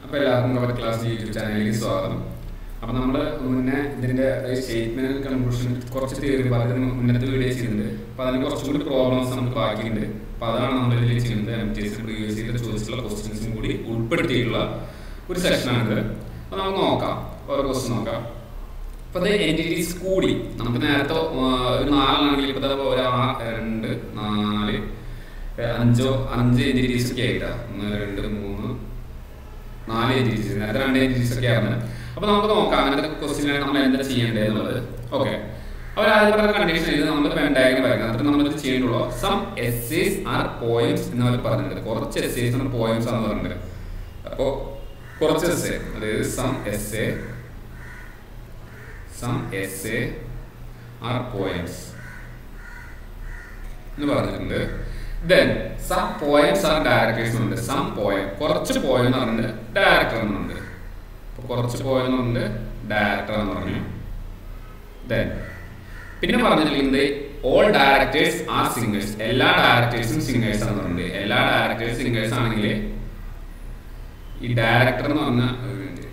അപ്പോൾ എല്ലാവർക്കും cover class YouTube ചാനലിലേക്ക് സ്വാഗതം അപ്പോൾ നമ്മൾ മുന്നേ ഇതിൻ്റെ സ്റ്റേറ്റ്മെന്റ് കൺക്ലൂഷൻ കുറച്ച് തിയറി പറഞ്ഞതിന് മുന്നത്തെ വീഡിയോ ചെയ്യുന്നുണ്ട് അപ്പോൾ അതിന് കുറച്ചും കൂടി പ്രോബ്ലംസ് നമുക്ക് ബാക്കിയുണ്ട് അപ്പോൾ അതാണ് നമ്മൾ ഇതിൽ ചെയ്യുന്നത് എം ടി എസ് പ്രീവിയസ് ചെയ്ത ചോദിച്ചിട്ടുള്ള ക്വസ്റ്റ്യൻസും കൂടി ഉൾപ്പെടുത്തിയിട്ടുള്ള ഒരു സെക്ഷനാണിത് അപ്പോൾ നമുക്ക് നോക്കാം ഓരോ ക്വസ്റ്റ്യൻ നോക്കാം അപ്പോൾ അത് എൻറ്റിറ്റീസ് കൂടി നമുക്ക് നേരത്തെ ആ, ഒരു നാലെണ്ണാണെങ്കിൽ ഇപ്പോൾ ദാ ഒരു ആ- രണ്ട് നാല് ഏ, അഞ്ചോ അഞ്ച് എൻറ്റിറ്റീസ് ഒക്കെ ആയിട്ടാണ് ഒന്ന് രണ്ട് മൂന്ന് നാല് എൻറ്റിറ്റീസ് നേരത്തെ രണ്ട് എൻറ്റിറ്റീസ് ഒക്കെ ആയിരുന്നു അപ്പോൾ നമുക്ക് നോക്കാം അങ്ങനത്തെ ക്വസ്റ്റ്യൻ നമ്മൾ എന്താ ചെയ്യേണ്ടത് എന്നുള്ളത് ഓക്കെ അവർ ആദ്യം പറഞ്ഞ കണ്ടീഷൻ ഇത് നമ്മൾ വെണ്ടായകം വരയ്ക്കണം എന്നിട്ട് നമ്മൾ ഇത് ചെയ്യേണ്ടുള്ളൂ സം എസ്സേസ് ആർ പോയിന്റ്സ് എന്ന് അവർ പറഞ്ഞിട്ടുണ്ട് കുറച്ച് എസ്സേസ് ആണ് പോയിന്റ്സ് ആണെന്ന് പറഞ്ഞിട്ടുണ്ട് അപ്പോൾ കുറച്ച് എസ്സേ അതായത് some essay some essay are points എന്ന് പറഞ്ഞിട്ടുണ്ട് then some points are directors ഉണ്ട് സം പോയിന്റ് കുറച്ച് പോയിന്റ് എന്ന് പറഞ്ഞിട്ട് ഡയറക്ടർ എന്നുണ്ട് അപ്പോൾ കുറച്ച് പോയിന്റ് എന്നുണ്ട് ഡയറക്ടർ എന്ന് പറഞ്ഞു ദെൻ പിന്നെ പറഞ്ഞിരിക്കുന്നത് ഓൾ ഡയറക്ടേഴ്സ് ആർ സിംഗേഴ്സ് എല്ലാ ഡയറക്ടേഴ്സും സിംഗേഴ്സ് ആണ് പറഞ്ഞിട്ടുണ്ട് എല്ലാ ഡയറക്ടേഴ്സ് സിംഗേഴ്സ് ആണെങ്കിൽ ഈ ഡയറക്ടർ എന്ന് പറഞ്ഞ ഒരു minute.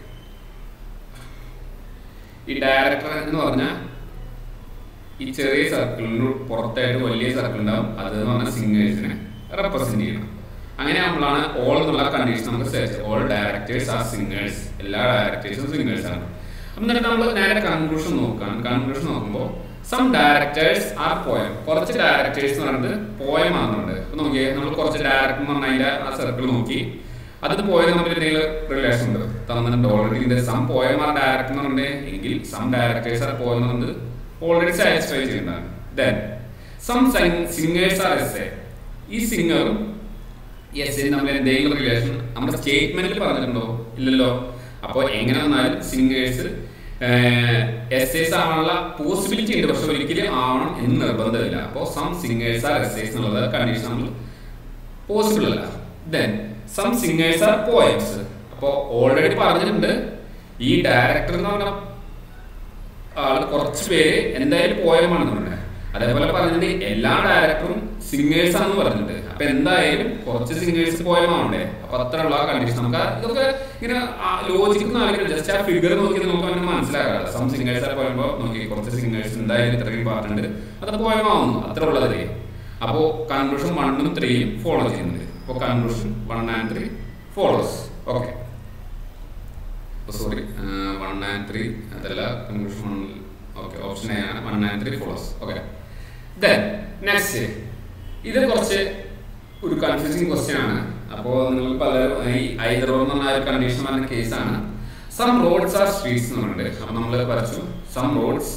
ഈ ഡയറക്ടർ എന്ന് പറഞ്ഞാൽ ഈ ചെറിയ സർക്കിളിന് പുറത്തായിട്ട് വലിയ സർക്കിൾ ഉണ്ടാവും അത് എന്ന് പറഞ്ഞാൽ സിംഗേഴ്സിനെ റെപ്രസെന്റ് ചെയ്യണം അങ്ങനെ നമ്മളാണ് ഓൾ എന്നുള്ള കണ്ടീഷൻ നമുക്ക് search all directors are singers എല്ലാ ഡയറക്ടേഴ്സും സിംഗേഴ്സ് ആണ് അപ്പം എന്നിട്ട് നമ്മൾ നേരെ കൺക്ലൂഷൻ നോക്കാം കൺക്ലൂഷൻ നോക്കുമ്പോൾ സം ഡയറക്ടേഴ്സ് ആർ പോയം കുറച്ച് ഡയറക്ടേഴ്സ് എന്ന് പറയുന്നത് പോയം ആണെന്നുണ്ട് അപ്പൊ നോക്കിയേ നമ്മൾ കുറച്ച് ഡയറക്ടർ എന്ന് പറഞ്ഞാൽ അതിന്റെ ആ സർക്കിൾ നോക്കി അത് പോയത് നമുക്ക് എന്തെങ്കിലും റിലേഷൻ ഉണ്ട് തന്നിട്ടുണ്ട് ഓൾറെഡി ഇതിന്റെ സം പോയം ആർ ഡയറക്ടർ എന്ന് പറഞ്ഞിട്ട് എങ്കിൽ സം ഡയറക്ടേഴ്സ് ആർ പോയം എന്ന് പറയുന്നത് ഓൾറെഡി സാറ്റിസ്ഫൈ ചെയ്യുന്നതാണ് then some singers are essay ഈ സിംഗറും എസ് നമ്മൾ എന്തെങ്കിലും റിലേഷൻ നമ്മുടെ സ്റ്റേറ്റ്മെന്റിൽ പറഞ്ഞിട്ടുണ്ടോ ഇല്ലല്ലോ അപ്പോൾ എങ്ങനെ വന്നാലും സിംഗേഴ്സ് എസ് എസ് ആവാനുള്ള പോസിബിലിറ്റി ഉണ്ട് പക്ഷെ ഒരിക്കലും ആവണം എന്ന് നിർബന്ധമില്ല അപ്പോൾ some singers are essays എന്നുള്ളത് കണ്ടീഷൻ നമ്മൾ പോസിബിൾ അല്ല then some singers are poems അപ്പോൾ ഓൾറെഡി പറഞ്ഞിട്ടുണ്ട് ഈ ഡയറക്ടർ എന്ന് പറഞ്ഞ ആള് കുറച്ച് പേര് എന്തായാലും പോയമാണെന്ന് പറഞ്ഞത് അതേപോലെ പറഞ്ഞത് എല്ലാ ഡയറക്ടറും സിംഗേഴ്സ് ആണെന്ന് പറഞ്ഞിട്ടുണ്ട് അപ്പൊ എന്തായാലും കുറച്ച് സിംഗേഴ്സ് പോയമാണ്ടേ അപ്പൊ അത്രയുള്ള കണ്ടീഷൻ നമുക്ക് ഇതൊക്കെ ഇങ്ങനെ ലോജിക്ക് ആലോചിക്കണം ജസ്റ്റ് ആ ഫിഗർ നോക്കി നമുക്ക് അങ്ങനെ മനസ്സിലാകാം സം സിംഗേഴ്സ് പോയപ്പോ നോക്കി കുറച്ച് സിംഗേഴ്സ് എന്തായാലും ഇത്രയും പാട്ടുണ്ട് അത് പോയമാവുന്നു അത്ര ഉള്ളതേ അപ്പോ കൺക്ലൂഷൻ വണ്ണും ത്രീയും ഫോളോ ചെയ്യുന്നുണ്ട് അപ്പൊ conclusion one and three follows okay sorry one and three അതല്ല conclusion one okay option A ആണ് one and three follows okay then next ഇത് കുറച്ച് ഒരു കൺഫ്യൂസിങ് ക്വസ്റ്റ്യൻ ആണ് അപ്പോൾ നിങ്ങൾ പലരും ഈ ഐദർ എന്ന് പറഞ്ഞ ഒരു കണ്ടീഷൻ പറഞ്ഞ കേസാണ് സം റോഡ്സ് ആർ സ്ട്രീറ്റ്സ് എന്ന് പറഞ്ഞിട്ട് അപ്പോൾ നമ്മൾ വരച്ചു some roads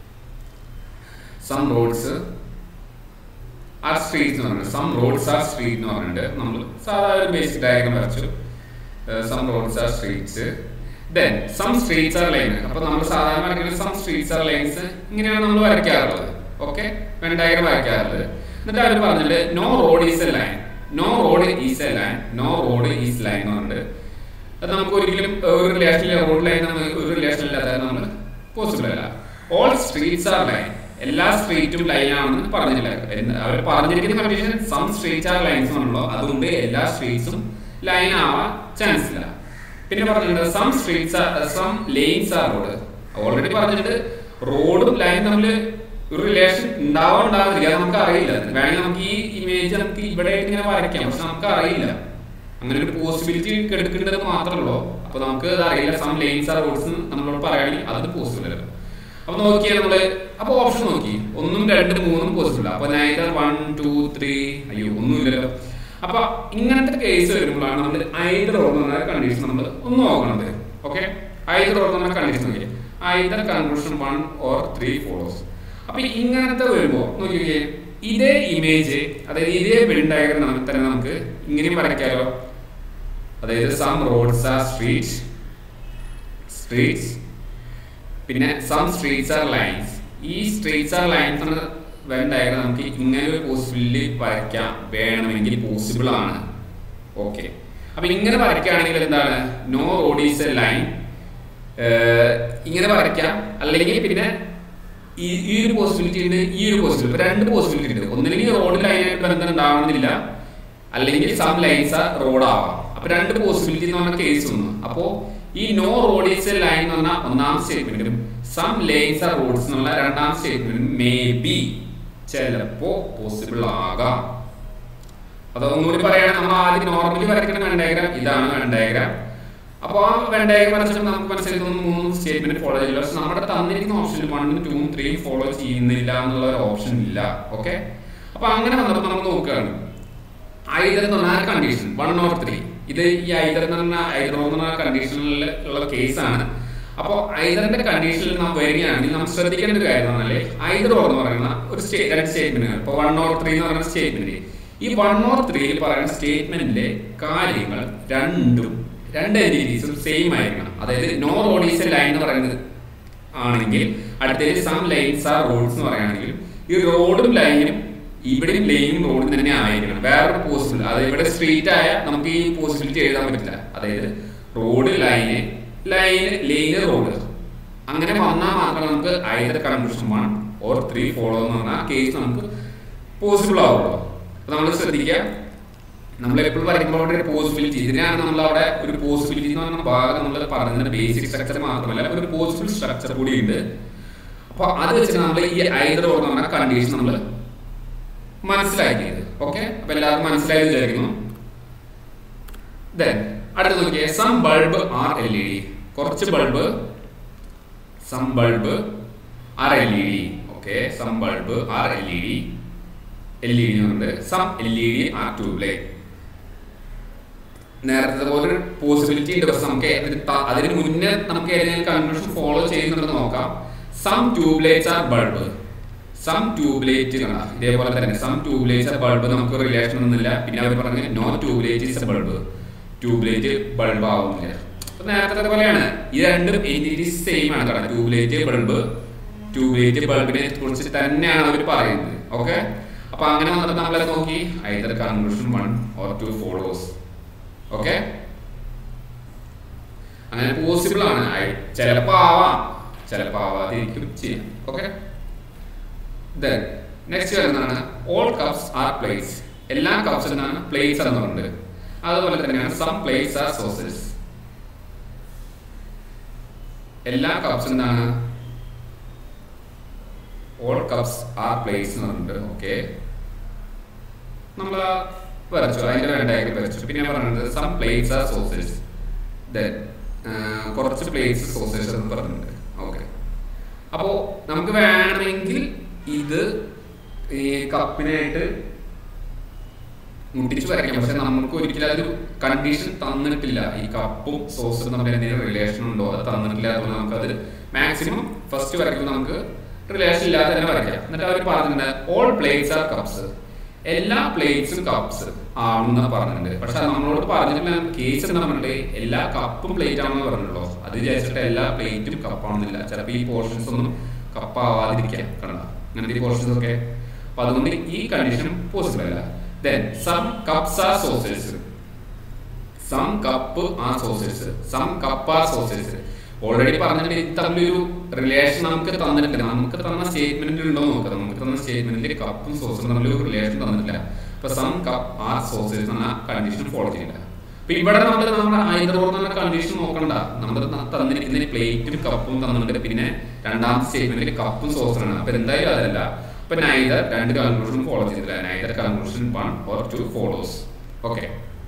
some roads are streets എന്ന് പറഞ്ഞിട്ട് സം റോഡ്സ് ആർ സ്ട്രീറ്റ് എന്ന് പറഞ്ഞിട്ട് നമ്മൾ സാധാരണ ഒരു ബേസിക് ഡയഗ്രം വരച്ചു some roads are streets then some streets are line അപ്പൊ നമ്മൾ സാധാരണ വരയ്ക്കുന്ന സം സ്ട്രീറ്റ്സ് ആർ ലൈൻസ് ഇങ്ങനെയാണ് നമ്മൾ വരയ്ക്കാറുള്ളത് ഓക്കെ ഡയഗ്രം വരയ്ക്കാറുള്ളത് എന്നിട്ട് അവർ പറഞ്ഞിട്ട് no road is a line no road is a line no road is line എന്ന് പറഞ്ഞിട്ട് അത് നമുക്ക് ഒരിക്കലും ഒരു റിലേഷനിൽ റോഡ് ലൈൻ ഒരു റിലേഷൻ ഇല്ലാതെ നമ്മൾ പോസിബിൾ അല്ല ഓൾ സ്ട്രീറ്റ്സ് ആർ ലൈൻ എല്ലാ സ്ട്രീറ്റും ലൈൻ ആണെന്ന് പറഞ്ഞില്ല അവർ പറഞ്ഞിരിക്കുന്ന condition some streets are lines ആണല്ലോ അതുകൊണ്ട് എല്ലാ സ്ട്രീറ്റ്സും ലൈൻ ആവാൻ ചാൻസ് ഇല്ല പിന്നെ പറഞ്ഞിട്ടുണ്ട് some streets some lanes are road already പറഞ്ഞിട്ട് റോഡും ലൈൻ തമ്മിൽ ഒരു റിലേഷൻ ഉണ്ടാവാൻ ഉണ്ടാവില്ല അത് നമുക്ക് അറിയില്ല വേണമെങ്കിൽ നമുക്ക് ഈ ഇമേജ് നമുക്ക് ഇവിടെ ഇങ്ങനെ വരയ്ക്കാം പക്ഷെ നമുക്ക് അറിയില്ല അങ്ങനെ ഒരു പോസിബിലിറ്റി എടുക്കേണ്ടത് മാത്രമേ ഉള്ളൂ അപ്പൊ നമുക്ക് അത് അറിയില്ല സം ലെയിൻസ് ആർ റോഡ്സ് നമ്മളോട് പറയുകയാണെങ്കിൽ അത് പോസിബിൾ അല്ല അപ്പൊ നോക്കിയാൽ നമ്മള് അപ്പൊ ഓപ്ഷൻ നോക്കി ഒന്നും രണ്ട് മൂന്നും പോസിബിൾ അപ്പൊ നൈദർ വൺ ടു ത്രീ അയ്യോ ഒന്നുമില്ലല്ലോ അപ്പൊ ഇങ്ങനത്തെ കേസ് വരുമ്പോഴാണ് നമ്മൾ ഐദർ ഓർന്ന കണ്ടീഷൻ നമ്മൾ ഒന്ന് നോക്കണത് ഓക്കെ ഐദർ ഓർന്ന കണ്ടീഷൻ നോക്കി either conclusion one or three follows അപ്പൊ ഇങ്ങനത്തെ വരുമ്പോ നോക്കിയേ ഇതേ ഇമേജ് അതായത് ഇതേ വെൻ ഡയഗ്രം നമുക്ക് തന്നെ നമുക്ക് ഇങ്ങനെയും വരയ്ക്കാലോ അതായത് some roads are street streets പിന്നെ സം സ്ട്രീറ്റ്സ് ആർ ലൈൻസ് ഈ സ്ട്രീറ്റ്സ് ആർ ലൈൻസ് എന്ന വെൻ ഡയഗ്രം നമുക്ക് ഇങ്ങനെ ഒരു പോസിബിലിറ്റി വരയ്ക്കാം വേണമെങ്കിൽ പോസിബിൾ ആണ് ഓക്കെ അപ്പൊ ഇങ്ങനെ വരയ്ക്കുകയാണെങ്കിൽ എന്താണ് no road is a line ഇങ്ങനെ വരയ്ക്കാം അല്ലെങ്കിൽ പിന്നെ ഈ ഈ ഒരു പോസിബിലിറ്റി ഉണ്ട് ഈ ഒരു പോസിബിലിറ്റി രണ്ട് പോസിബിലിറ്റി ഉണ്ട് ഒന്നില്ലെങ്കിൽ റോഡ് ലൈനായിട്ട് ബന്ധം ഉണ്ടാവണമെന്നില്ല അല്ലെങ്കിൽ സം ലൈൻസ് റോഡ് ആവാം അപ്പൊ അപ്പൊ രണ്ട് പോസിബിലിറ്റി എന്ന് പറഞ്ഞ കേസ് വന്നു അപ്പോ ഈ no road is a line എന്ന് പറഞ്ഞ ഒന്നാം സ്റ്റേറ്റ്മെന്റും സം ലൈൻസ് ആർ റോഡ്സ് എന്നുള്ള രണ്ടാം സ്റ്റേറ്റ്മെന്റും മേ ബി ചിലപ്പോ പോസിബിൾ ആകാം അതൊന്നുകൂടി പറയുകയാണെങ്കിൽ നമ്മൾ ആദ്യം നോർമലി വരയ്ക്കുന്ന വെൻ ഡയഗ്രാം ഇതാണ് വെൻ ഡയഗ്രാം അപ്പോൾ ആ വെൻ ഡയഗ്രാം വരച്ചപ്പോൾ നമുക്ക് മനസ്സിലായി തോന്നുന്നു മൂന്ന് സ്റ്റേറ്റ്മെന്റ് ഫോളോ ചെയ്യില്ല പക്ഷെ നമ്മുടെ തന്നിരിക്കുന്ന ഓപ്ഷനിൽ വണ്ണും ടൂവും ത്രീയും ഫോളോ ചെയ്യുന്നില്ല എന്നുള്ള ഒരു ഓപ്ഷൻ ഇല്ല ഓക്കെ അപ്പൊ അങ്ങനെ വന്നപ്പോൾ നമ്മൾ നോക്കുകയാണ് ഐദർ എന്ന് പറഞ്ഞ കണ്ടീഷൻ വൺ ഓർ ത്രീ ഇത് ഈ ഐദർ എന്ന് പറഞ്ഞ ഐദർ എന്ന് പറഞ്ഞ കണ്ടീഷനിൽ ഉള്ള കേസാണ് അപ്പോൾ ഐദറിന്റെ കണ്ടീഷനിൽ നാം വരികയാണെങ്കിൽ നാം ശ്രദ്ധിക്കേണ്ട ഒരു കാര്യം പറഞ്ഞാല് ഐദർ ഓർ എന്ന് പറയുന്ന ഒരു സ്റ്റേ രണ്ട് സ്റ്റേറ്റ്മെന്റുകൾ ഇപ്പോൾ വൺ ഓർ ത്രീ എന്ന് പറയുന്ന സ്റ്റേറ്റ്മെന്റ് ഈ വൺ ഓർ ത്രീയിൽ പറയുന്ന സ്റ്റേറ്റ്മെന്റിലെ കാര്യങ്ങൾ രണ്ടും രണ്ട് എൻറ്റിറ്റീസും സെയിം ആയിരിക്കണം അതായത് no road is a line എന്ന് പറയുന്നത് ആണെങ്കിൽ അടുത്തതിൽ സം ലൈൻസ് ആർ റോഡ്സ് എന്ന് പറയുകയാണെങ്കിൽ ഈ റോഡും ലൈനും ഇവിടെയും ലൈനും റോഡും തന്നെ ആയിരിക്കണം വേറൊരു പോസിബിൾ അതായത് ഇവിടെ സ്ട്രീറ്റ് ആയ നമുക്ക് ഈ പോസിബിലിറ്റി എഴുതാൻ പറ്റില്ല അതായത് road line line line road അങ്ങനെ വന്നാൽ മാത്രമേ നമുക്ക് either conclusion one or three follow എന്ന് പറഞ്ഞാൽ കേസ് നമുക്ക് പോസിബിൾ ആവുള്ളൂ അപ്പൊ നമ്മൾ ശ്രദ്ധിക്കുക നമ്മൾ എപ്പോഴും പറയുമ്പോൾ അവിടെ ഒരു പോസിബിലിറ്റി ഇതിനാണ് നമ്മൾ അവിടെ ഒരു പോസിബിലിറ്റി എന്ന് പറഞ്ഞ ഭാഗം നമ്മൾ പറഞ്ഞതിന്റെ ബേസിക് സ്ട്രക്ചർ മാത്രമല്ല ഒരു പോസിബിൾ സ്ട്രക്ചർ കൂടി ഉണ്ട് അപ്പൊ അത് വെച്ച് നമ്മൾ ഈ ഐദർ ഓർ എന്ന് പറഞ്ഞ കണ്ടീഷൻ നമ്മൾ മനസ്സിലാക്കിയത് ഓക്കെ അപ്പൊ എല്ലാവർക്കും മനസ്സിലായത് വിചാരിക്കുന്നു ദെൻ അടുത്ത് നോക്കിയേ some bulb are L E D കുറച്ച് bulb some bulb are L E D okay some bulb are L E D L E D ഉണ്ട് some L E D are tube light നേരത്തെ പോലെ ഒരു possibility ഉണ്ട് പക്ഷെ നമുക്ക് അതിന് ത- അതിന് മുന്നേ നമുക്ക് ഏതെങ്കിലും കൺക്ലൂഷൻ ഫോളോ ചെയ്യുന്നുണ്ടെന്ന് നോക്കാം some tube lights are bulb some tube light ഇതേപോലെ തന്നെ some tube lights are bulb നമുക്ക് റിലേഷൻ ഒന്നുമില്ല പിന്നെ അവർ പറഞ്ഞ് no tube light is bulb tube light bulb ആവുന്നില്ല അപ്പൊ നേരത്തെ പോലെയാണ് ഈ രണ്ടും എൻറ്റിറ്റീസ് സെയിം ആണ് കാരണം tube light bulb tube light ബൾബിനെ കുറിച്ച് തന്നെയാണ് അവർ പറയുന്നത് ഓക്കെ അപ്പൊ അങ്ങനെ വന്നിട്ട് നമ്മളെ നോക്കി either conclusion one or two follows okay അങ്ങനെ പോസിബിൾ ആണ് ഐ- ചിലപ്പോ ആവാം ചിലപ്പോ ആവാതിരിക്കും ചെയ്യാം ഓക്കെ നെക്സ്റ്റ് വരുന്നതാണ് ഓൾ കപ്സ് ആർ പ്ലേറ്റ്സ് എല്ലാ കപ്സിൽ നിന്നാണ് പ്ലേറ്റ്സ് എന്ന് പറയുന്നത് അതുപോലെ തന്നെയാണ് സം പ്ലേറ്റ്സ് ആർ സോസസ് എല്ലാ കപ്സിൽ നിന്നാണ് ഓൾ കപ്സ് ആർ പ്ലേറ്റ്സ് എന്ന് പറഞ്ഞിട്ടുണ്ട് ഓക്കെ നമ്മൾ വരച്ചു അതിന്റെ വേണ്ടായി വരച്ചു പിന്നെ പറയുന്നത് some plates are sausage then കുറച്ച് പ്ലേറ്റ്സ് സോസേജ് എന്ന് പറഞ്ഞിട്ടുണ്ട് ഓക്കെ അപ്പോ നമുക്ക് വേണമെങ്കിൽ ഇത് ഈ കപ്പിനായിട്ട് മുട്ടിച്ച് വരയ്ക്കാം പക്ഷെ നമുക്ക് ഒരിക്കലും അതൊരു കണ്ടീഷൻ തന്നിട്ടില്ല ഈ കപ്പും സോസും തമ്മിൽ എന്തെങ്കിലും റിലേഷൻ ഉണ്ടോ അത് തന്നിട്ടില്ല അതുകൊണ്ട് നമുക്കത് മാക്സിമം ഫസ്റ്റ് വരയ്ക്കുമ്പോൾ നമുക്ക് റിലേഷൻ ഇല്ലാതെ തന്നെ വരയ്ക്കാം എന്നിട്ട് അവർ പറഞ്ഞിട്ടുണ്ട് ഓൾ പ്ലേറ്റ്സ് ആർ കപ്സ് എല്ലാ പ്ലേറ്റ്സും കപ്സ് ആണെന്ന് പറഞ്ഞിട്ടുണ്ട് പക്ഷെ അത് നമ്മളോട് പറഞ്ഞിട്ടില്ല കേസ് എന്താ പറഞ്ഞിട്ട് എല്ലാ കപ്പും പ്ലേറ്റ് ആണെന്ന് പറഞ്ഞുള്ളൂ അത് വിചാരിച്ചിട്ട് എല്ലാ പ്ലേറ്റും കപ്പാണെന്നില്ല ചിലപ്പോൾ ഈ പോർഷൻസ് ഒന്നും കപ്പാവാതിരിക്കാം കണ്ട അങ്ങനത്തെ ഈ പോർഷൻസ് ഒക്കെ അപ്പൊ അതുകൊണ്ട് ഈ കണ്ടീഷൻ പോസിബിൾ അല്ല then some cups are saucers some cup are saucers some cup are saucers already പറഞ്ഞിട്ട് ഇത് തമ്മിലൊരു റിലേഷൻ നമുക്ക് തന്നിട്ടില്ല നമുക്ക് തന്ന സ്റ്റേറ്റ്മെന്റ് ഉണ്ടോ നോക്കാം നമുക്ക് തന്ന സ്റ്റേറ്റ്മെന്റിൽ കപ്പും സോസും തമ്മിൽ ഒരു റിലേഷൻ തന്നിട്ടില്ല അപ്പൊ സം കപ്പ് ആ സോസേഴ്സ് എന്ന കണ്ടീഷൻ ഫോളോ ചെയ്യില്ല അപ്പൊ ഇവിടെ നമ്മൾ നമ്മുടെ ഹൈദറോർ എന്ന കണ്ടീഷൻ നോക്കണ്ട നമ്മൾ തന്നിരിക്കുന്ന പ്ലേറ്റും കപ്പും തന്നിട്ടുണ്ട് പിന്നെ രണ്ടാമത്തെ സ്റ്റേറ്റ്മെന്റിൽ കപ്പും സോസറാണ് അപ്പൊ എന്തായാലും അതല്ല അപ്പൊ നൈദർ രണ്ട് കൺക്ലൂഷൻ ഫോളോ ചെയ്തില്ല neither conclusion one or two follows okay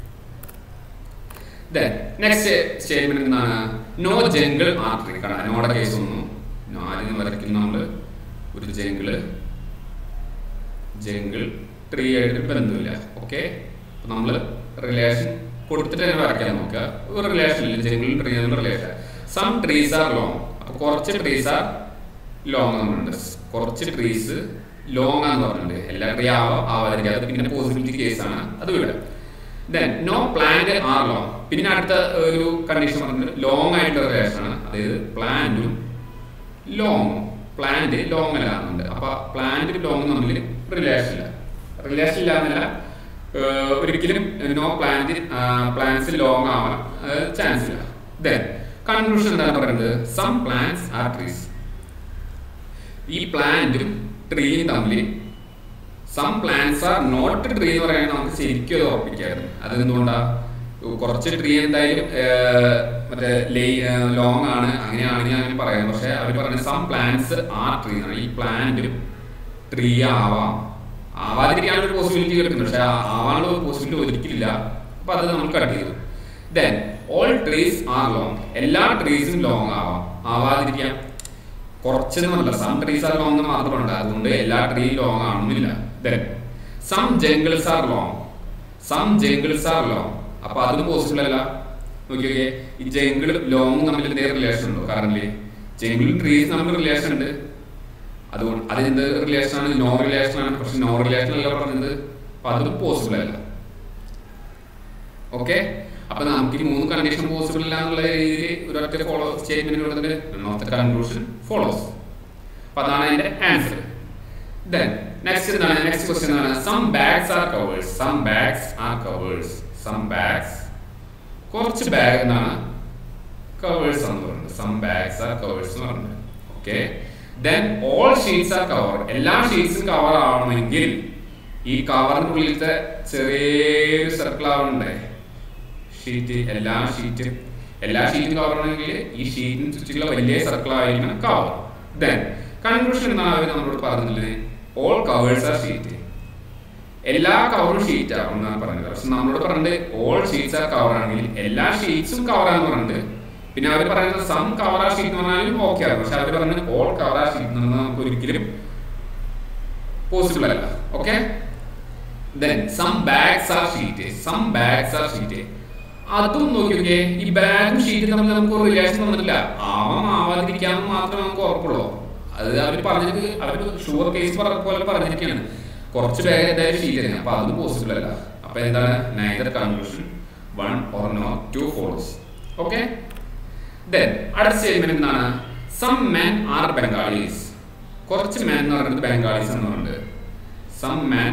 next statement എന്താണ് നോ ജംഗിൾ ആർട്ടറി കാണാൻ നോടെ കേസ് ഒന്നും ആദ്യം വരയ്ക്കുന്ന നമ്മള് ഒരു ജംഗിള് ജംഗിൾ ട്രീ ആയിട്ട് ബന്ധമില്ല ഓക്കെ നമ്മൾ റിലേഷൻ കൊടുത്തിട്ട് തന്നെ വരയ്ക്കാൻ നോക്കുക ഒരു റിലേഷൻ ഇല്ല jungle tree relation some trees are long അപ്പൊ കുറച്ച് ട്രീസ് ആർ ലോങ് എന്നുണ്ട് കുറച്ച് ട്രീസ് ലോങ് ആന്ന് പറഞ്ഞിട്ടുണ്ട് എല്ലാ ട്രീ ആവാം ആവാതിരിക്കാതെ പിന്നെ പോസിബിലിറ്റി കേസാണ് അത് വിടുക then no plant are long പിന്നെ അടുത്ത ഒരു കണ്ടീഷൻ പറഞ്ഞിട്ട് ലോങ് ആയിട്ടുള്ള റിലേഷൻ ആണ് അതായത് പ്ലാന്റും ലോങ് പ്ലാന്റ് ലോങ് അല്ല എന്നുണ്ട് അപ്പൊ പ്ലാന്റ് ലോങ് തമ്മിൽ റിലേഷൻ ഇല്ല റിലേഷൻ ഇല്ല എന്നല്ല ഏഹ് ഒരിക്കലും നോ പ്ലാന്റ് പ്ലാന്റ്സ് ലോങ് ആവാൻ ചാൻസ് ഇല്ല ദെൻ കൺക്ലൂഷൻ എന്താണ് പറയുന്നത് സം പ്ലാന്റ്സ് ആർ ട്രീസ് ഈ പ്ലാന്റും ട്രീയും തമ്മിൽ some plants are not tree എന്ന് പറയുന്നത് നമുക്ക് ശരിക്കും അത് ഉറപ്പിക്കായിരുന്നു അതെന്തുകൊണ്ടാ കുറച്ച് ട്രീ എന്തായാലും ഏർ, മറ്റേ ലോങ് ആണ് അങ്ങനെയാണെങ്കിൽ അങ്ങനെ പറയാം പക്ഷെ അവർ പറയുന്നത് സം പ്ലാന്റ്സ് ആർ ട്രീ എന്നാണ് ഈ പ്ലാന്റും ട്രീ ആവാം ആവാതിരിക്കാനുള്ള ഒരു പോസിബിലിറ്റി കിടക്കുന്നുണ്ട് പക്ഷെ ആ- ആവാനുള്ള ഒരു പോസിബിലിറ്റി ഒരിക്കലില്ല അപ്പൊ അത് നമ്മൾ കട്ട് ചെയ്തു then all trees are long എല്ലാ ട്രീസും ലോങ് ആവാം ആവാതിരിക്കാം കുറച്ചെന്നല്ല സം ട്രീസ് ആർ ലോങ് മാത്രമുണ്ട് അതുകൊണ്ട് എല്ലാ ട്രീ ലോങ് ആണെന്നില്ല then some jungles are long some jungles are long അപ്പൊ അതും പോസിബിൾ അല്ല നോക്കിയോക്കെ ഈ ജംഗിൾ ലോങ് തമ്മിൽ എന്തെങ്കിലും റിലേഷൻ ഉണ്ടോ കറന്റ് ജംഗിളും ട്രീസ് തമ്മിൽ റിലേഷൻ ഉണ്ട് അതുകൊണ്ട് അതെന്ത് റിലേഷൻ ആണ് നോ റിലേഷൻ ആണ് പക്ഷെ നോ റിലേഷൻ അല്ല പറഞ്ഞത് അപ്പൊ അതും പോസിബിൾ അല്ല ഓക്കെ അപ്പൊ നമുക്ക് ഈ മൂന്ന് കണ്ടീഷൻ പോസിബിൾ അല്ല എന്നുള്ള രീതിയിൽ ഒരൊറ്റ ഫോളോ സ്റ്റേറ്റ്മെന്റ് കൊടുത്തിട്ട് നോർത്ത് കൺക്ലൂഷൻ ഫോളോസ് അപ്പൊ അതാണ് അതിന്റെ ആൻസർ ദെൻ നെക്സ്റ്റ് എന്താണ് നെക്സ്റ്റ് ക്വസ്റ്റ്യൻ എന്താണ് some bags are covers some bags are covers some bags കുറച്ച് ബാഗ് എന്നാണ് കവേഴ്സ് എന്ന് പറയുന്നത് സം ബാഗ്സ് ആർ കവേഴ്സ് എന്ന് പറയുന്നത് okay then all sheets are cover എല്ലാ ഷീറ്റ്സും കവർ ആവണമെങ്കിൽ ഈ കവറിന്റെ ഉള്ളിലത്തെ ചെറിയൊരു സർക്കിൾ ആവണ്ടേ ഷീറ്റ് എല്ലാ ഷീറ്റും എല്ലാ ഷീറ്റും കവർ ആണെങ്കിൽ ഈ ഷീറ്റിന് ചുറ്റിലുള്ള വലിയ സർക്കിൾ ആയിരിക്കണം കവർ ദെൻ കൺക്ലൂഷൻ എന്നാണ് അവർ നമ്മളോട് പറഞ്ഞില്ലേ ഓൾ കവേഴ്സ് ആർ ഷീറ്റ് എല്ലാ കവറും ഷീറ്റ് ആവും എന്നാണ് പറഞ്ഞത് പക്ഷെ നമ്മളോട് പറഞ്ഞത് ഓൾ ഷീറ്റ്സ് ആർ കവർ ആണെങ്കിൽ എല്ലാ ഷീറ്റ്സും കവർ ആണെന്ന് പറഞ്ഞത് പിന്നെ അവർ പറയുന്നത് സം കവർ ആർ ഷീറ്റ് എന്ന് പറഞ്ഞാലും ഓക്കെ ആണ് പക്ഷെ അവർ പറഞ്ഞത് ഓൾ കവർ ആർ ഷീറ്റ് എന്ന് പറഞ്ഞാൽ നമുക്ക് ഒരിക്കലും പോസിബിൾ അല്ല okay then some bags are sheet some bags are sheet അതും നോക്കിയൊക്കെ ഈ ബാഗും ഷീറ്റും തമ്മിൽ നമുക്ക് ഒരു റിലേഷൻ വന്നിട്ടില്ല ആവാം ആവാതിരിക്കാമെന്ന് മാത്രമേ നമുക്ക് ഉറപ്പുള്ളൂ അത് അവർ പറഞ്ഞത് അവർ ഷുവർ കേസ് പോലെ പറഞ്ഞിരിക്കുകയാണ് കുറച്ച് ബാഗ് എന്തായാലും ഷീറ്റ് തന്നെ അപ്പൊ അതും പോസിബിൾ അല്ല അപ്പൊ എന്താണ് neither conclusion one or no two follows okay then അടുത്ത സ്റ്റേറ്റ്മെന്റ് എന്താണ് സം മെൻ ആർ ബംഗാളീസ് കുറച്ച് മെൻ എന്ന് പറയുന്നത് ബംഗാളീസ് എന്ന് പറയുന്നത് some men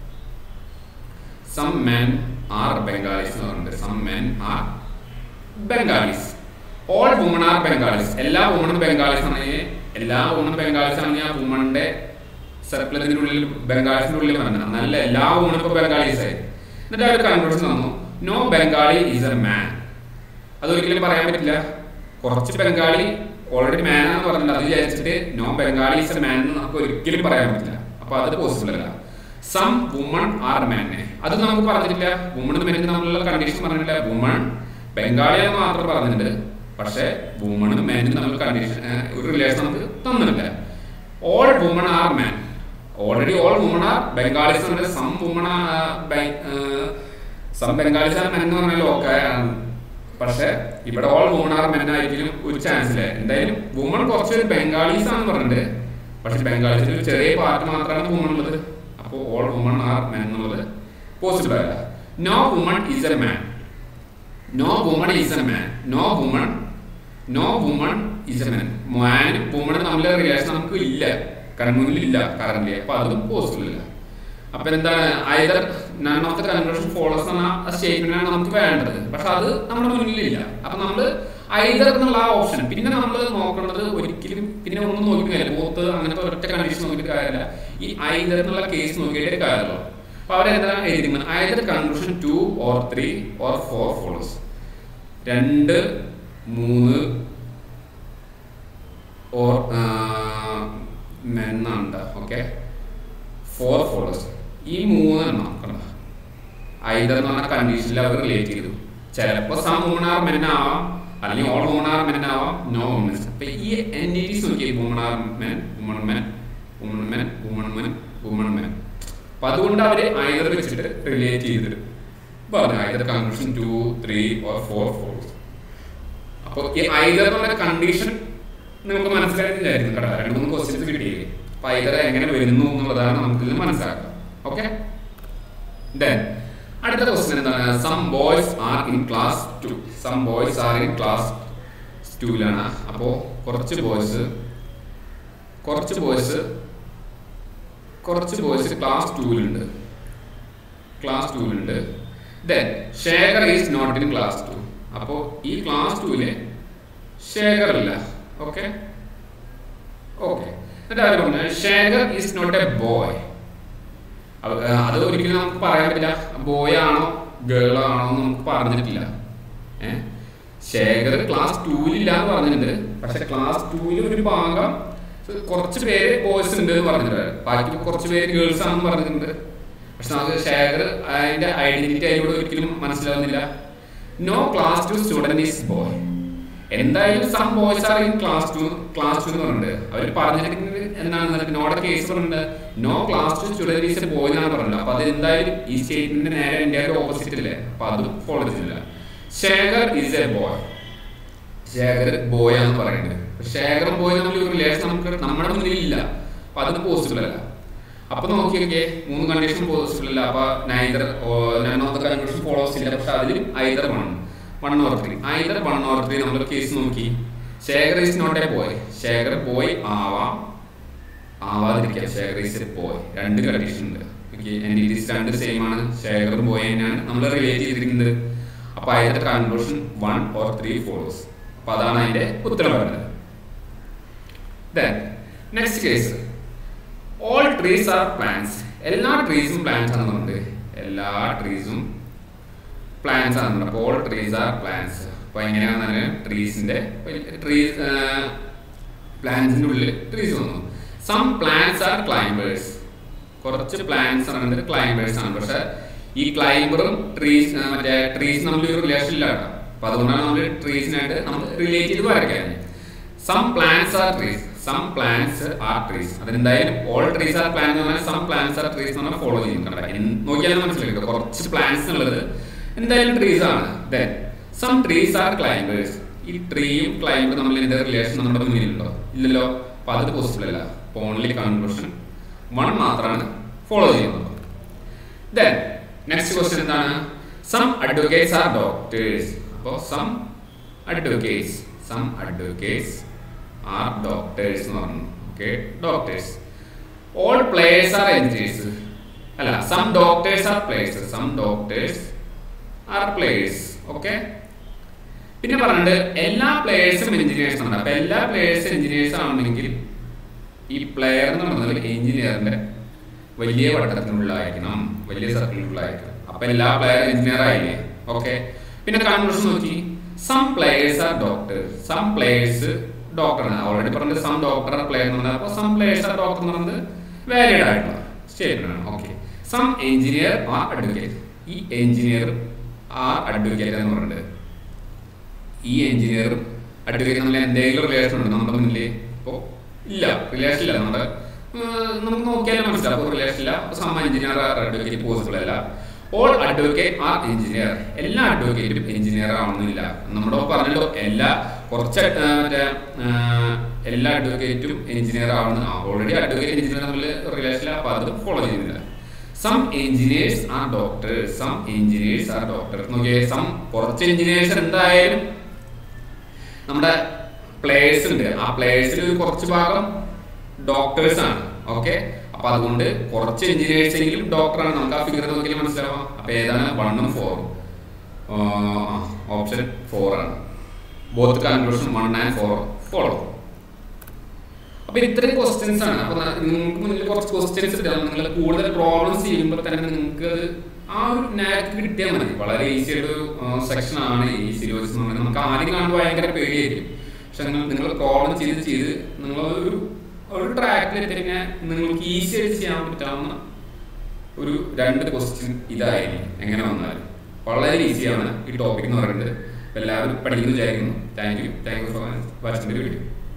some men are Bengalis എന്ന് പറയുന്നത് some men are Bengalis all woman are Bengalis എല്ലാ വുമണും ബംഗാളീസ് ആണെങ്കിൽ എല്ലാ വുമണും ബംഗാളീസ് ആണെങ്കിൽ ആ വുമണിന്റെ സർക്കിളിന്റെ ഉള്ളിൽ ബംഗാളീസിന്റെ ഉള്ളിൽ വരണം നല്ല എല്ലാ വുമണും ഇപ്പൊ ബംഗാളീസ് ആയി എന്നിട്ട് അവർ കൺക്ലൂഷൻ തന്നു no Bengali is a man അതൊരിക്കലും പറയാൻ പറ്റില്ല കുറച്ച് ബംഗാളി ഓൾറെഡി മാൻ എന്ന് പറഞ്ഞിട്ട് അത് വിചാരിച്ചിട്ട് no Bengali is a man എന്ന് നമുക്ക് ഒരിക്കലും പറയാൻ പറ്റില്ല അപ്പൊ അത് പോസിബിൾ അല്ല സം വുമൺ ആർ മാനെ അത് നമുക്ക് പറഞ്ഞിട്ടില്ല വുമൺ മെൻ തമ്മിലുള്ള കണ്ടീഷൻ പറഞ്ഞിട്ടില്ല വുമൺ ബംഗാളി എന്ന് മാത്രം പറഞ്ഞിട്ടുണ്ട് പക്ഷെ വുമണും മെനും തമ്മിൽ കണ്ടീഷൻ ഒരു റിലേഷൻ നമുക്ക് തന്നിട്ടില്ല all woman are man already all woman are Bengalis some woman some Bengalis are men എന്ന് പറഞ്ഞാൽ ഓക്കെ പക്ഷെ ഇവിടെ ഓൾ വുമൺ ആർ മെൻ ആയിരിക്കും ഒരു ചാൻസ് ഇല്ല എന്തായാലും വുമൺ കുറച്ചൊരു ബംഗാളീസ് ആണെന്ന് പറഞ്ഞിട്ട് പക്ഷെ ബംഗാളീസിൽ ഒരു ചെറിയ പാർട്ട് മാത്രമാണ് വുമൺ ഉള്ളത് അപ്പോൾ ഓൾ വുമൺ ആർ മെൻ എന്നുള്ളത് പോസിബിൾ അല്ല no woman is a man no woman is a man no woman no woman is a man മാനും വുമണും തമ്മിലെ റിലേഷൻ നമുക്ക് ഇല്ല കൺമുന്നിൽ ഇല്ല കറന്റ് അപ്പൊ അതും പോസിബിൾ ഇല്ല അപ്പൊ എന്താണ് either none of the conclusion follows എന്ന സ്റ്റേറ്റ്മെന്റ് ആണ് നമുക്ക് വേണ്ടത് പക്ഷെ അത് നമ്മുടെ മുന്നിലില്ല അപ്പൊ നമ്മൾ ഐദർ എന്നുള്ള ആ ഓപ്ഷൻ പിന്നെ നമ്മൾ നോക്കേണ്ടത് ഒരിക്കലും പിന്നെ ഒന്നും നോക്കിയിട്ട് കാര്യമില്ല പോത്ത് അങ്ങനത്തെ ഒരൊറ്റ കണ്ടീഷൻ നോക്കിയിട്ട് കാര്യമില്ല ഈ ഐദർ എന്നുള്ള കേസ് നോക്കിയിട്ട് കാര്യമല്ലോ അപ്പൊ അവരെന്താണ് എഴുതിക്കുന്നത് either conclusion two or three or four follows രണ്ട് മൂന്ന് ഓർ മെന്നാണ് ഓക്കെ ഫോർ ഫോളോസ് ഈ മൂന്നെണ്ണം കണ്ട ഐദർ എന്ന് പറഞ്ഞ കണ്ടീഷനിൽ അവർ റിലേറ്റ് ചെയ്തു ചിലപ്പോൾ സം വുമണാർ മെന്നാവാം അല്ലെങ്കിൽ ഓൾ വുമണാർ മെന്നാവാം നോ വുമൻസ് അപ്പൊ ഈ എൻറ്റിറ്റീസ് നോക്കി woman are men woman men woman men woman men woman men അപ്പൊ അതുകൊണ്ട് അവര് ഐദർ വെച്ചിട്ട് റിലേറ്റ് ചെയ്തിട്ട് പറഞ്ഞു either conclusion two three or four follows അപ്പോൾ ഈ ഐദർ എന്നുള്ള കണ്ടീഷൻ നമുക്ക് മനസ്സിലായിട്ടില്ലായിരുന്നു കേട്ടോ രണ്ട് മൂന്ന് ക്വസ്റ്റ്യൻസ് കിട്ടിയില്ലേ അപ്പൊ ഐദർ എങ്ങനെ വരുന്നു എന്നുള്ളതാണ് നമുക്ക് ഇതിൽ മനസ്സിലാക്കാം ഓക്കെ ദെൻ അടുത്ത ക്വസ്റ്റ്യൻ എന്താണ് some boys are in class two some boys are in class ടൂലാണ് അപ്പോൾ കുറച്ച് ബോയ്സ് കുറച്ച് ബോയ്സ് കുറച്ച് ബോയ്സ് ക്ലാസ് ടൂലുണ്ട് ക്ലാസ് ടൂലുണ്ട് then Shekhar is not in class two അപ്പോൾ ഈ ക്ലാസ് ടൂല് ശേഖർ ഇല്ല ഓക്കെ ഓക്കെ എന്നിട്ട് അവർ പറഞ്ഞു Shekhar is not a boy അത് ഒരിക്കലും നമുക്ക് പറയാൻ പറ്റില്ല ബോയ് ആണോ ഗേൾ ആണോ എന്ന് നമുക്ക് പറഞ്ഞിട്ടില്ല ഏഹ് ശേഖർ ക്ലാസ് ടൂവിലില്ല എന്ന് പറഞ്ഞിട്ടുണ്ട് പക്ഷെ ക്ലാസ് ടൂവിൽ ഒരു ഭാഗം കുറച്ച് പേര് ബോയ്സ് ഉണ്ട് എന്ന് പറഞ്ഞിട്ടുണ്ട് ബാക്കി കുറച്ച് പേര് ഗേൾസ് ആണെന്ന് പറഞ്ഞിട്ടുണ്ട് പക്ഷെ നമുക്ക് ശേഖർ അതിന്റെ ഐഡന്റിറ്റി അതിലൂടെ ഒരിക്കലും മനസ്സിലാവുന്നില്ല no class two student is boy എന്തായാലും some boys are in class two class two എന്ന് പറഞ്ഞിട്ട് അവർ പറഞ്ഞിരിക്കുന്നത് എന്താണ് നോടെ കേസ് പറഞ്ഞിട്ടുണ്ട് no class two student is a boy എന്നാണ് പറഞ്ഞത് അപ്പൊ അത് എന്തായാലും ഈ സ്റ്റേറ്റ്മെന്റ് നേരെ ഇന്ത്യയുടെ ഓപ്പോസിറ്റ് അല്ലേ അപ്പൊ അത് ഫോളോ ചെയ്തില്ല Shekhar is a boy Shekhar boy ആണെന്ന് പറയുന്നത് ശേഖർ ബോയ് നമ്മൾ റിലേഷൻ നമുക്ക് നമ്മുടെ മുന്നിൽ ഇല്ല അപ്പൊ അത് പോസിബിൾ അല്ല അപ്പൊ നോക്കിയൊക്കെ മൂന്ന് കണ്ടീഷൻ പോസിബിൾ അല്ല അപ്പൊ neither none of the condition follows ഇല്ല പക്ഷെ അതിൽ either one one or three either one or three നമ്മൾ കേസ് നോക്കി Shekhar is not a boy Shekhar boy ആവാം ആവാതിരിക്കാം ശേഖർ ഈസ് എ ബോയ് രണ്ട് കണ്ടീഷൻ ഉണ്ട് ഓക്കെ എൻറ്റിറ്റീസ് രണ്ട് സെയിം ആണ് ശേഖർ ബോയ് തന്നെയാണ് നമ്മൾ റിലേറ്റ് ചെയ്തിരിക്കുന്നത് അപ്പൊ അതിന്റെ conclusion one or three follows അപ്പൊ അതാണ് അതിന്റെ ഉത്തരം വരുന്നത് next case all trees are plants എല്ലാ ട്രീസും പ്ലാന്റ്സ് ആണെന്നുണ്ട് എല്ലാ ട്രീസും പ്ലാന്റ്സ് ആണെന്നുണ്ട് അപ്പോൾ ഓൾ ട്രീസ് ആർ പ്ലാന്റ്സ് അപ്പോൾ എങ്ങനെയാണെന്നാണ് ട്രീസിന്റെ ട്രീസ് പ്ലാന്റ്സിന്റെ ഉള്ളിൽ ട്രീസ് വന്നു സം പ്ലാന്റ്സ് ആർ ക്ലൈംബേഴ്സ് കുറച്ച് പ്ലാന്റ്സ് ആണ് ക്ലൈംബേഴ്സ് ആണ് പക്ഷെ ഈ ക്ലൈംബറും ട്രീസ് മറ്റേ ട്രീസ് നമ്മൾ ഒരു റിലേഷൻ ഇല്ല കേട്ടോ അപ്പൊ അതുകൊണ്ടാണ് നമ്മൾ ട്രീസിനായിട്ട് നമ്മൾ റിലേറ്റ് ചെയ്ത് വരയ്ക്കാൻ some plants are trees some plants are trees അതെന്തായാലും ഓൾ ട്രീസ് ആർ പ്ലാന്റ് എന്ന് പറഞ്ഞാൽ സം പ്ലാന്റ്സ് ആർ ട്രീസ് എന്ന് പറഞ്ഞാൽ ഫോളോ ചെയ്യുന്നുണ്ട് നോക്കിയാലും മനസ്സിലാക്കുക കുറച്ച് പ്ലാന്റ്സ് ഉള്ളത് എന്തായാലും ട്രീസ് ആണ് then some trees are climbers ഈ ട്രീയും ക്ലൈംബർ നമ്മൾ ഇതിന്റെ റിലേഷൻ നമ്മുടെ മുന്നിലുണ്ടോ ഇല്ലല്ലോ അപ്പൊ അത് പോസിബിൾ അല്ല അപ്പൊ ഓൺലി കൺക്ലൂഷൻ വൺ മാത്രമാണ് ഫോളോ ചെയ്യുന്നത് ദെൻ നെക്സ്റ്റ് ക്വസ്റ്റ്യൻ എന്താണ് സം അഡ്വക്കേറ്റ്സ് ആർ ഡോക്ടേഴ്സ് അപ്പോൾ some advocates some advocates are doctors എന്ന് പറഞ്ഞു okay doctors all players are engineers അല്ല some doctors are players some doctors are players okay പിന്നെ പറഞ്ഞിട്ട് എല്ലാ പ്ലേയേഴ്സും എഞ്ചിനീയേഴ്സ് ആണ് അപ്പൊ എല്ലാ പ്ലേയേഴ്സും എഞ്ചിനീയേഴ്സ് ആണെങ്കിൽ ഈ പ്ലെയർ എന്ന് പറയുന്നത് എഞ്ചിനീയറിന്റെ വലിയ വട്ടത്തിനുള്ളായിരിക്കണം വലിയ സർക്കിളിനുള്ളായിരിക്കണം അപ്പൊ എല്ലാ പ്ലെയർ എഞ്ചിനീയർ ആയില്ലേ ഓക്കെ പിന്നെ കൺക്ലൂഷൻ നോക്കി some players are doctor some players ഡോക്ടറാണ് ഓൾറെഡി പറഞ്ഞത് സം ഡോക്ടർ പ്ലെയർ എന്ന് പറഞ്ഞത് അപ്പോൾ സം പ്ലേയേഴ്സ് ആർ ഡോക്ടർ എന്ന് പറയുന്നത് വാലിഡ് ആയിട്ടുള്ള സ്റ്റേറ്റ്മെന്റ് ആണ് okay some engineer are advocate ഈ എഞ്ചിനീയർ ആർ അഡ്വക്കേറ്റ് എന്ന് പറയുന്നത് ഈ എഞ്ചിനീയറും അഡ്വക്കേറ്റ് നമ്മൾ എന്തെങ്കിലും റിലേഷൻ ഉണ്ട് നമ്മുടെ മുന്നിൽ ഇപ്പോൾ ഇല്ല റിലേഷൻ ഇല്ല നമ്മുടെ നമുക്ക് നോക്കിയാലും മനസ്സിലാവും അപ്പോൾ റിലേഷൻ ഇല്ല അപ്പോൾ some engineer are advocate possible അല്ല ഓൾ അഡ്വക്കേറ്റ് ആർ എഞ്ചിനീയർ എല്ലാ അഡ്വക്കേറ്റും എഞ്ചിനീയർ ആവണമെന്നില്ല നമ്മുടെ പറഞ്ഞല്ലോ എല്ലാ കുറച്ച് മറ്റേ എല്ലാ അഡ്വക്കേറ്റും എഞ്ചിനീയർ ആവണം ഓൾറെഡി അഡ്വക്കേറ്റ് എഞ്ചിനീയർ തമ്മിൽ റിലേഷൻ ഇല്ല അപ്പോൾ അത് ഫോളോ ചെയ്യുന്നില്ല some engineers are doctors some engineers are doctors നോക്കിയേ സം കുറച്ച് എഞ്ചിനീയേഴ്സ് എന്തായാലും നമ്മുടെ പ്ലേയേഴ്സ് ഉണ്ട് ആ പ്ലേയേഴ്സിൽ ഒരു കുറച്ച് ഭാഗം ഡോക്ടേഴ്സ് ആണ് ഓക്കെ അപ്പൊ അതുകൊണ്ട് കുറച്ച് എഞ്ചിനീയേഴ്സ് എങ്കിലും ഡോക്ടറാണ് നമുക്ക് ആ ഫിഗർ നോക്കിയാൽ മനസ്സിലാവാം അപ്പൊ ഏതാണ് വണ്ണും ഫോറും ഓപ്ഷൻ ഫോർ ആണ് both conclusion one and four follow അപ്പൊ ഇത്രയും ക്വസ്റ്റ്യൻസ് ആണ് അപ്പൊ നിങ്ങൾക്ക് മുന്നിൽ കുറച്ച് ക്വസ്റ്റ്യൻസ് ഇട്ടാൽ നിങ്ങൾ കൂടുതൽ പ്രോബ്ലംസ് ചെയ്യുമ്പോൾ തന്നെ നിങ്ങൾക്ക് ആ ഒരു നാക്ക് കിട്ടിയാൽ മതി വളരെ ഈസി ആയിട്ട് സെക്ഷൻ ആണ് ഈ സിലബസ് എന്ന് പറയുന്നത് നമുക്ക് ആദ്യം കാണുമ്പോൾ ഭയങ്കര പേടിയായിരിക്കും പക്ഷെ നിങ്ങൾ നിങ്ങൾ പ്രോബ്ലം ചെയ്ത് ചെയ്ത് നിങ്ങൾ ഒരു ഒരു ട്രാക്കിൽ എത്തിക്കഴിഞ്ഞാൽ നിങ്ങൾക്ക് ഈസി ആയിട്ട് ചെയ്യാൻ പറ്റാവുന്ന ഒരു രണ്ട് ക്വസ്റ്റ്യൻ ഇതായിരിക്കും എങ്ങനെ വന്നാലും വളരെ ഈസിയാണ് ഈ ടോപ്പിക് എന്ന് പറയുന്നത് എല്ലാവരും പഠിക്കുന്നു വിചാരിക്കുന്നു thank you thank you for watching video